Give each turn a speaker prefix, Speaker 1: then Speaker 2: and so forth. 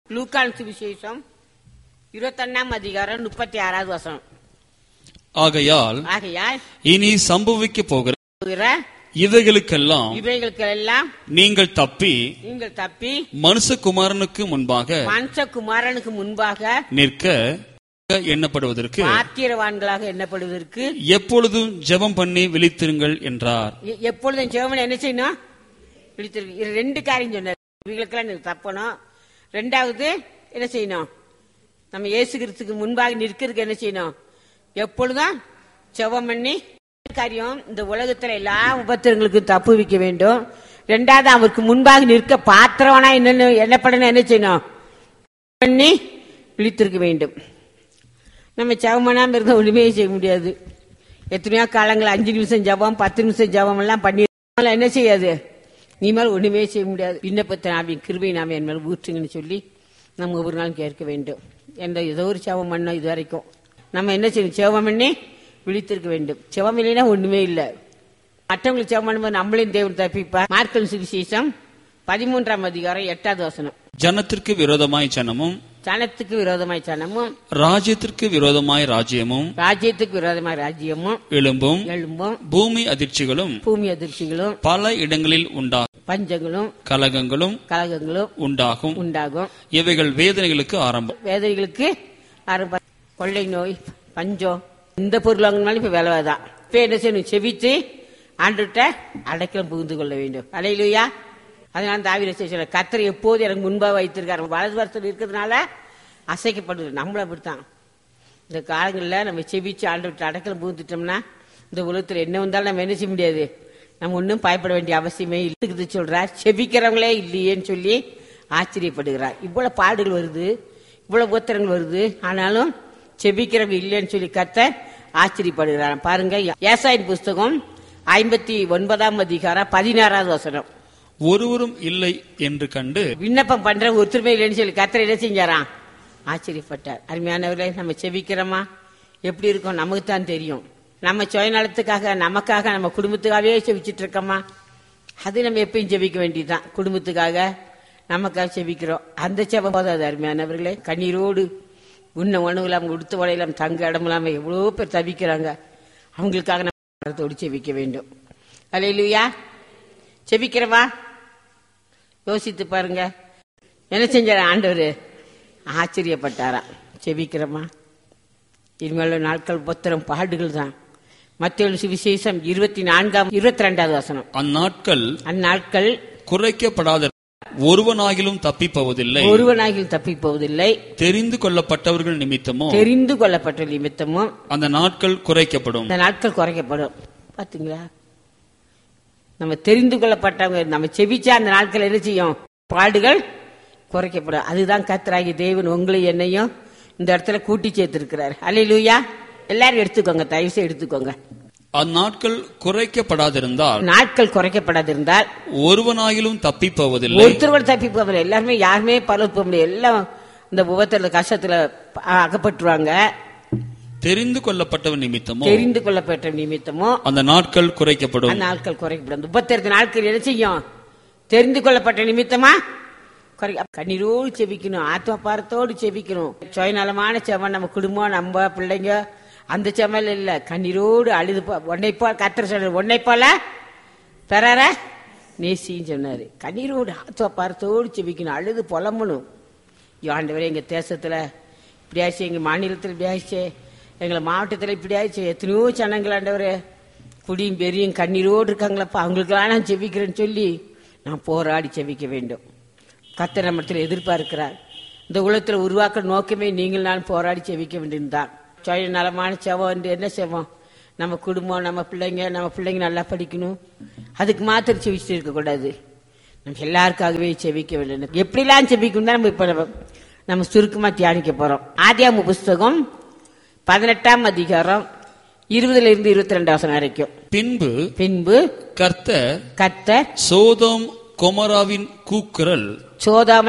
Speaker 1: லூக்கான் சுவிசேஷம் இருபத்தொன்னாம் அதிகாரம் முப்பத்தி ஆறாவது வசனம்
Speaker 2: ஆகையால்
Speaker 1: ஆகையால்
Speaker 2: இனி சம்பவிக்க போகிற
Speaker 1: போகிற
Speaker 2: இவைகளுக்கெல்லாம்
Speaker 1: இவைகளுக்கெல்லாம்
Speaker 2: நீங்கள் தப்பி
Speaker 1: நீங்கள் தப்பி
Speaker 2: மனுஷகுமாரனுக்கு முன்பாக
Speaker 1: மனுஷகுமாரனுக்கு முன்பாக
Speaker 2: நிற்க எண்ணப்படுவதற்கு
Speaker 1: பாத்திரவான்களாக எண்ணப்படுவதற்கு
Speaker 2: எப்பொழுதும் ஜெபம் பண்ணி விழித்திருங்கள் என்றார்
Speaker 1: எ- எப்பொழுதும் சிவமன் என்ன செய்யணும் பிடித்திருக்கு இது ரெண்டு காரியம் சொன்னார் இவங்களுக்கெல்லாம் நீங்க தப்பணும் ரெண்டாவது என்ன செய்யணும் நம்ம இயேசுகிறதுக்கு முன்பாக நிற்கிறதுக்கு என்ன செய்யணும் எப்பொழுதும் செவம் பண்ணி காரியம் இந்த உலகத்துல எல்லா உபத்திரங்களுக்கும் தப்பு வைக்க வேண்டும் ரெண்டாவது அவருக்கு முன்பாக நிற்க பாத்திரவனா என்னன்னு என்ன பண்ணணும் என்ன செய்யணும் பண்ணி விழித்திருக்க வேண்டும் நம்ம ஜெபம் பண்ணாம இருந்தா ஒண்ணுமே செய்ய முடியாது எத்தனையோ காலங்கள் அஞ்சு நிமிஷம் ஜெபம் பத்து நிமிஷம் ஜெபம் எல்லாம் பண்ணி அதெல்லாம் என்ன செய்யாது நீ மேல ஒண்ணுமே செய்ய முடியாது விண்ணப்பத்தை நாவின் கிருபை நாம என் மேல ஊற்றுங்கன்னு சொல்லி நம்ம ஒவ்வொரு நாளும் கேட்க வேண்டும் என்ற ஏதோ ஒரு ஜெபம் பண்ணோம் இது வரைக்கும் நம்ம என்ன செய்யணும் ஜெபம் பண்ணி விழித்திருக்க வேண்டும் ஜெபம் இல்லைன்னா ஒண்ணுமே இல்லை மற்றவங்களுக்கு ஜெபம் பண்ணும்போது நம்மளையும் தேவன் தப்பிப்பா மார்க்கல் சுவிசேஷம் பதிமூன்றாம் அதிகாரம் எட்டாவது வசனம்
Speaker 2: ஜனத்திற்கு விரோதமாய் ஜனமும்
Speaker 1: சனத்துக்கு விரோதமாய் சனமும்
Speaker 2: ராஜ்யத்திற்கு விரோதமாய் ராஜ்யமும்
Speaker 1: ராஜ்யத்துக்கு விரோதமாய் ராஜ்யமும்
Speaker 2: எழும்பும்
Speaker 1: எழும்பும்
Speaker 2: பூமி அதிர்ச்சிகளும்
Speaker 1: பூமி அதிர்ச்சிகளும்
Speaker 2: பல இடங்களில் உண்டா
Speaker 1: பஞ்சங்களும்
Speaker 2: கலகங்களும்
Speaker 1: கலகங்களும்
Speaker 2: உண்டாகும்
Speaker 1: உண்டாகும்
Speaker 2: இவைகள் வேதனைகளுக்கு ஆரம்பம்
Speaker 1: வேதைகளுக்கு ஆரம்ப கொள்ளை நோய் பஞ்சம் இந்த பொருள் வாங்கினாலும் இப்ப விலை தான் இப்ப என்ன செய்யணும் செவிச்சு ஆண்டுகிட்ட அடைக்கலம் புகுந்து கொள்ள வேண்டும் அலையிலுயா அதனால தாவிர சொல்ல கத்தரை எப்போது எனக்கு முன்பாக வைத்திருக்காரு வலது வருஷத்தில் இருக்கிறதுனால அசைக்கப்படுது நம்மளும் அப்படித்தான் இந்த காலங்களில் நம்ம செவிச்சு ஆண்டு விட்டு அடைக்கலம் புகுந்துட்டோம்னா இந்த உலகத்தில் என்ன வந்தாலும் நம்ம என்ன செய்ய முடியாது நம்ம ஒன்றும் பயப்பட வேண்டிய அவசியமே இருக்குது சொல்றார் செபிக்கிறவங்களே இல்லையேன்னு சொல்லி ஆச்சரியப்படுகிறார் இவ்வளவு பாடுகள் வருது இவ்வளவு உத்தரங்கள் வருது ஆனாலும் செபிக்கிறவங்க இல்லைன்னு சொல்லி கத்த ஆச்சரியப்படுகிறார் பாருங்க ஏசாயின் புஸ்தகம் ஐம்பத்தி ஒன்பதாம் அதிகாரம் பதினாறாவது வசனம்
Speaker 2: ஒருவரும் இல்லை என்று கண்டு
Speaker 1: விண்ணப்பம் பண்ற ஒருத்தருமே இல்லைன்னு சொல்லி கத்தர் என்ன செஞ்சாராம் ஆச்சரியப்பட்டார் அருமையானவர்களே நம்ம செபிக்கிறோமா எப்படி இருக்கோம் நமக்கு தான் தெரியும் நம்ம சுயநலத்துக்காக நமக்காக நம்ம குடும்பத்துக்காகவே செபிச்சிட்டு இருக்கோமா அது நம்ம எப்பயும் செபிக்க வேண்டியதுதான் குடும்பத்துக்காக நமக்காக செபிக்கிறோம் அந்த செபம் போதாது அருமையானவர்களே கண்ணீரோடு உண்ண உணவு இல்லாம உடுத்த உடையிலாம் தங்க இடம் இல்லாம எவ்வளோ பேர் தவிக்கிறாங்க அவங்களுக்காக நம்ம மனத்தோடு செபிக்க வேண்டும் அலையிலுயா செபிக்கிறவா யோசித்து பாருங்க என்ன செஞ்சார் ஆண்டவர் ஆச்சரியப்பட்டாராம் செபிக்கிறோமா இனிமேல் நாட்கள் புத்திரம் பாடுகள் தான் மத்திய சுவிசேஷம் இருபத்தி நான்காம் இருபத்தி ரெண்டாவது வசனம்
Speaker 2: அந்நாட்கள்
Speaker 1: அந்நாட்கள்
Speaker 2: குறைக்கப்படாத ஒருவனாகிலும் தப்பிப்போவதில்லை
Speaker 1: ஒருவனாகில் தப்பி போவதில்லை
Speaker 2: தெரிந்து கொள்ளப்பட்டவர்கள் நிமித்தமோ
Speaker 1: தெரிந்து கொள்ளப்பட்ட நிமித்தமும்
Speaker 2: அந்த நாட்கள் குறைக்கப்படும்
Speaker 1: இந்த நாட்கள் குறைக்கப்படும் பாத்தீங்களா நம்ம தெரிந்து கொள்ளப்பட்டவங்க நம்ம செபிச்சா அந்த நாட்கள் என்ன செய்யும் பாடுகள் குறைக்கப்படும் அதுதான் கத்தராகி தேவன் உங்களை என்னையும் இந்த இடத்துல கூட்டி சேர்த்திருக்கிறார் அலையிலூயா எல்லாரும் எடுத்துக்கோங்க தயவு செய்து எடுத்துக்கோங்க
Speaker 2: அந்நாட்கள் குறைக்கப்படாதிருந்தால்
Speaker 1: நாட்கள் குறைக்கப்படாதிருந்தால்
Speaker 2: ஒருவனாகிலும் தப்பிப்போவதில்லை
Speaker 1: ஒருத்தர் கூட தப்பி போகல எல்லாருமே யாருமே பரவ போக முடியாது எல்லாம் இந்த உபத்திர கஷ்டத்துல அ- அகப்பட்டுருவாங்க
Speaker 2: தெரிந்து கொள்ளப்பட்டவன் நிமித்தமோ
Speaker 1: தெரிந்து கொள்ளப்பட்ட நிமித்தமோ
Speaker 2: அந்த நாட்கள் குறைக்கப்படும்
Speaker 1: அந்த நாட்கள் குறைக்கப்படும் அந்த முப்பத்தி நாட்கள் என்ன செய்யும் தெரிந்து கொள்ளப்பட்ட நிமித்தமா குறை கண்ணீரோடு செபிக்கணும் ஆத்ம பாரத்தோடு செபிக்கணும் சுயநலமான செவன் நம்ம குடும்பம் நம்ம பிள்ளைங்க அந்த செமல் இல்ல கண்ணீரோடு அழுது போ- உன்னை போல கத்திர சொல்ற உன்னை போல பெறார நேசின்னு சொன்னாரு கண்ணீரோடு ஆத்ம பாரத்தோடு செபிக்கணும் அழுது புலம்பணும் ஆண்டவரே எங்க தேசத்துல இப்படியாச்சு எங்க மாநிலத்தில் இப்படியாச்சு எங்களை மாவட்டத்தில் இப்படியாச்சு எத்தனையோ ஜனங்கள் ஆண்டவரே குடியும் பெரியும் கண்ணீரோடு இருக்காங்களப்பா அவங்களுக்கெல்லாம் நான் செபிக்கிறேன்னு சொல்லி நான் போராடி செபிக்க வேண்டும் கத்தர் நம்மத்தில் எதிர்பார்க்கிறார் இந்த உலகத்தில் உருவாக்க நோக்கமே நீங்கள் நான் போராடி செபிக்க வேண்டியதுதான் சுய நலமான செவம் என்று என்ன செவம் நம்ம குடும்பம் நம்ம பிள்ளைங்க நம்ம பிள்ளைங்க நல்லா படிக்கணும் அதுக்கு மாத்திரம் செவிச்சுட்டு இருக்கக்கூடாது நம்ம எல்லாருக்காகவே செபிக்க வேண்டும் எப்படிலாம் செபிக்கணும் தான் நம்ம இப்ப நம்ம- நம்ம சுருக்கமா தியானிக்க போறோம் ஆதியாம புஸ்தகம் பதினெட்டாம் அதிகாரம் இருபதுல இருந்து இருபத்தி ரெண்டு வசனம் வரைக்கும்
Speaker 2: பின்பு
Speaker 1: பின்பு
Speaker 2: கர்த்தர்
Speaker 1: கர்த்தர்
Speaker 2: சோதோம் கொமராவின் கூக்குரல்
Speaker 1: சோதாம